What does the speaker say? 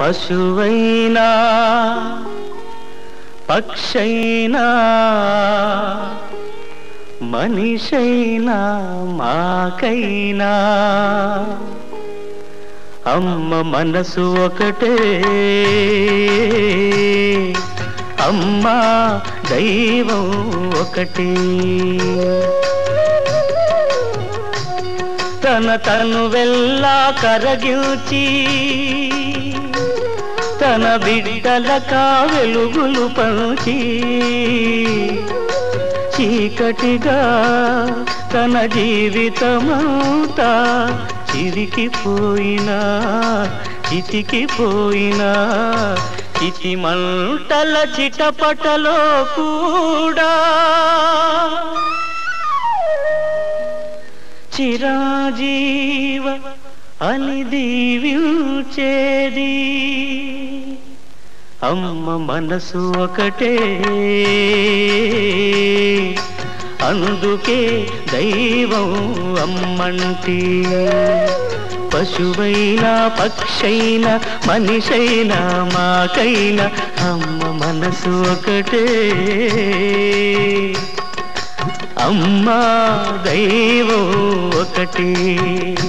పశువైనా పక్షైనా మనిషైనా మాకైనా అమ్మ మనసు ఒకటే అమ్మ దైవం ఒకటే తన తను వెళ్ళా కరగిల్చి తన బిడ్డలక వెలుగులు పంచి చీకటిగా తన జీవితమంతా చిరికిపోయినా చితికిపోయినా చితి మంటల చిటపటలో కూడా చిరాజీవ అని దీవించేది అమ్మ మనసు ఒకటే అందుకే దైవం అమ్మంటి పశువైనా పక్షైనా మనిషైనా మాకైనా అమ్మ మనసు ఒకటే అమ్మా దైవం ఒకటి